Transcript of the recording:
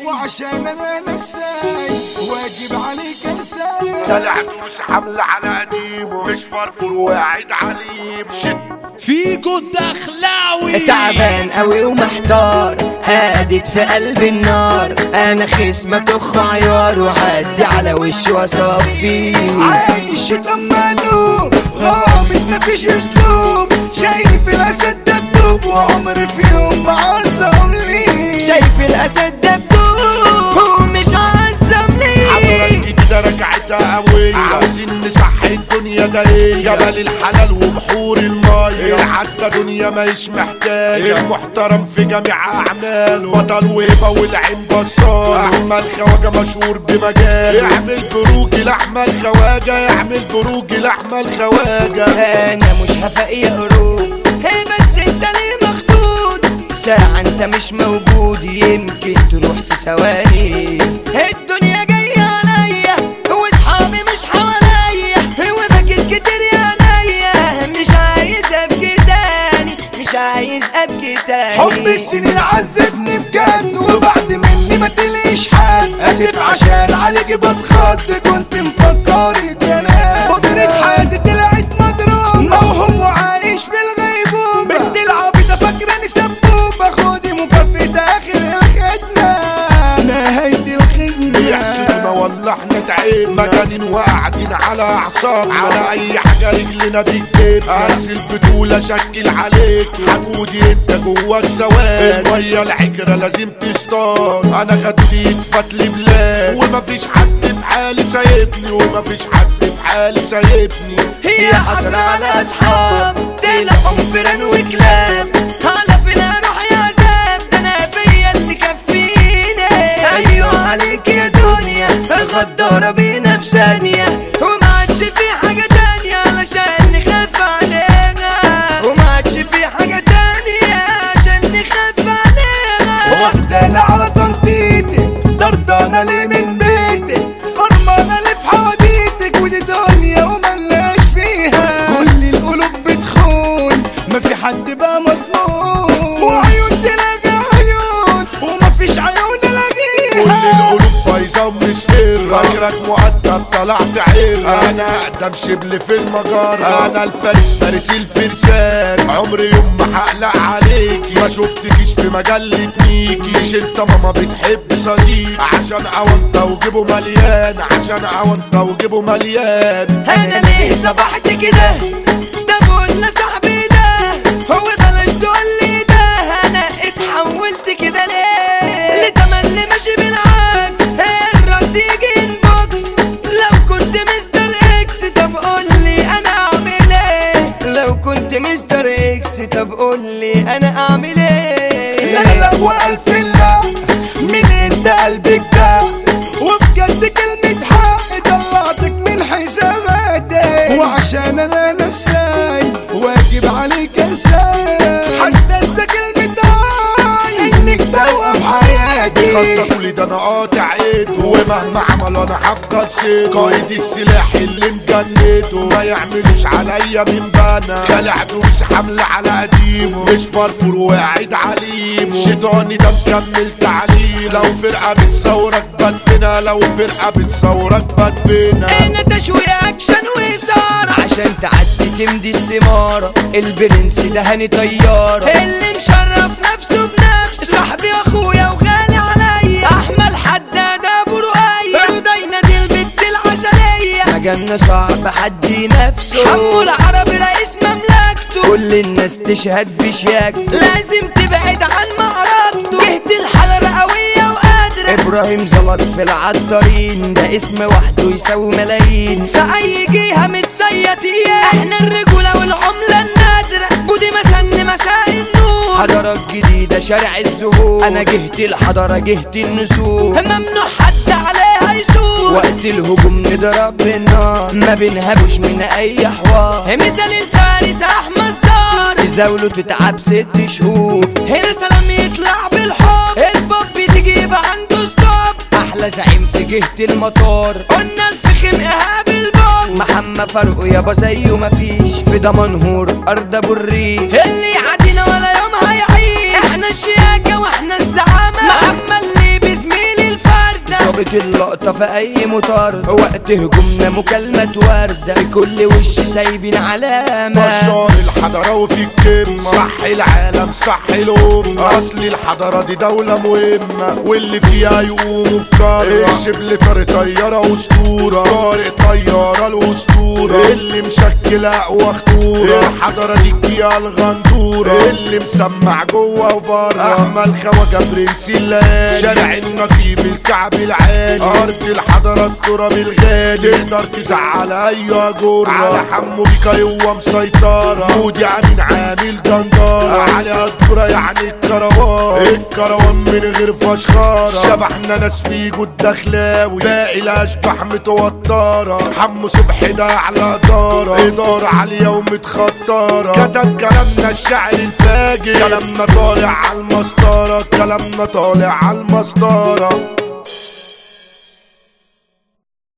وعشان انا نساي واجب عليك انساي طلع دروس حملة على قديمه مش فرفور وقاعد عليم شت فيجو الدخلاوي تعبان قوي ومحتار قادت في قلب النار انا خصمة اخ عيار وعدي على وشي واصفيه عايش ماله غامض مفيش اسلوب شايف الاسد دبدوب وعمري في يوم ما عظم لي شايف الاسد دبدوب ومش عزم حضرة لي جديدة رجعتها قوية عاوزين نصحي الدنيا داية جبل الحلال وبحور المية حتى دنيا ماهيش محتاجة المحترم في جميع أعماله بطل وهبة والعين بصار أحمد خواجة مشهور بمجاله يعمل بروج لأحمد خواجة يعمل بروج لأحمد خواجة انا مش هفاق يا قروب هي بس انت ليه مخدود ساعة انت مش موجود يمكن تروح في ثواني الدنيا جاية عليا واصحابي مش حواليا وبكيت كتير يا عينيا مش عايز ابكي تاني مش عايز ابكي تاني حب السنين عذبني بجد وبعد مني ما تلاقيش حد اسف عشان عليك بتخض كنت مفكر انا قدرة حياتي طلعت مضروبة موهوم وعايش في الغيبوبة بنت العبيطة فاكراني سبوبة خدي مكافأة اخر الخدمة نهاية الخدمة يحسدنا والله احنا تعب مجانين وقاعدين على اعصاب على اي حاجه رجلنا بتجيب انزل بطوله شكل عليك حجودي انت جواك سواد الميه العكره لازم تصطاد انا خدودي يتفت لي بلاد ومفيش حد في حالي سايبني ومفيش حد في حالي سايبني هي حصل على اصحاب تلاقهم فران وكلاب على فين اروح يا زاب ده انا فيا اللي كفيني ايوه عليك يا دنيا غدارة بينا في ثانية وما عادش في حاجة تانية علشان نخاف علينا وما عادش في حاجة تانية عشان نخاف علينا واخدانا على تنطيطك طردانة ليه من بيتك فرمانة ليه في حواديتك ودي دنيا وملاش فيها كل القلوب بتخون ما في حد بقى مضمون وعيون تلاقي عيون ومفيش عيون كل الاقيها القلوب بايظه ومسفر فاكرك مؤدب طلعت عير انا اقدم شبل في المجار انا الفارس فارس الفرسان عمري يوم ما هقلق عليكي ما شفتكيش في مجلة ميكي مش انت ماما بتحب صديق عشان اونطة وجيبه مليان عشان اونطة وجيبه مليان انا ليه صبحت كده ده بقول صاحبي ده هو بلاش تقول لي ده انا اتحولت كده ليه لتملي ماشي بالعكس الرد يجي انبوكس لو كنت مستر اكس طب قول لي انا اعمل ايه لو كنت مستر اكس طب قول لي انا اعمل ايه لا لا والف لا من انت قلبك ده وبجد كلمة حق طلعتك من حساباتي وعشان انا نساي واجب عليك انساي حتى انسى كلمة هاي انك توأم حياتي خططوا لي ده انا قاطع ايده ومهما عملوا انا هفضل سيده قائد السلاح اللي مجنده ما يعملوش عليا من بنا خلع دروس حملة على قديمه مش فرفور وقاعد عليمه شيطاني ده مكمل تعليم لو فرقة بتصورك بدفنا لو فرقة بتصورك بدفنا هنا تشويق اكشن وإثارة عشان تعدي تمدي استمارة البرنس ده هاني طيارة اللي مشرف نفسه بنفسه صاحبي واخويا وغالي عليا احمد حداد ابو رؤية رودينا دي البت العسلية مجالنا صعب حد نفسه حمو العربي رئيس مملكته كل الناس تشهد بشياكته لازم تبعد عن معركته جهة الحلبة قوية وقادرة ابراهيم زلط في العطارين ده اسم وحده يساوي ملايين في اي جهة متسيط اياه احنا الرجولة والعملة النادرة بودي مسن مساء النور حضارات جديدة شارع الزهور انا جهة الحضارة جهة النسور ممنوع حد عليها يسور وقت الهجوم نضرب بالنار ما بنهبوش من اي حوار مثال الفارس احمد زار زاوله تتعب ست شهور هنا سلام يطلع بالحب الباب تجيب عنده ستوب احلى زعيم في جهة المطار قلنا الفخم ايهاب الباب محمد فاروق يابا زيه مفيش في دمنهور ارض ابو الريش اللي يعدينا ولا يوم هيعيش احنا الشياكة واحنا الزعامة محمد اللي بزميل شرطة في اي مطار وقت هجومنا مكالمة وردة في كل وش سايبين علامة بشار الحضارة وفي الكلمة صح العالم صح الأمة أصل الحضارة دي دولة مهمة واللي فيها يقوموا بكرة الشبل طارق طيارة أسطورة طارق طيارة الأسطورة اللي مشكل أقوى خطورة الحضارة دي فيها الغندورة اللي مسمع جوه وبره أحمد خواجة برنس الليالي شارع النقيب الكعب العالي أرض الحضارة التراب الغالي تقدر تزعل أي جرة على حمو بيكا هو مسيطرة مودي عامل عامل دندرة على الدورة يعني الكروان الكروان من غير فشخرة شبحنا ناس فيجو الدخلاوي باقي الأشباح متوترة حمو صبحي ده على إدارة إدارة عالية ومتخطرة كتب كلامنا الشعر الفاجر كلامنا طالع على المسطرة كلامنا طالع على المسطرة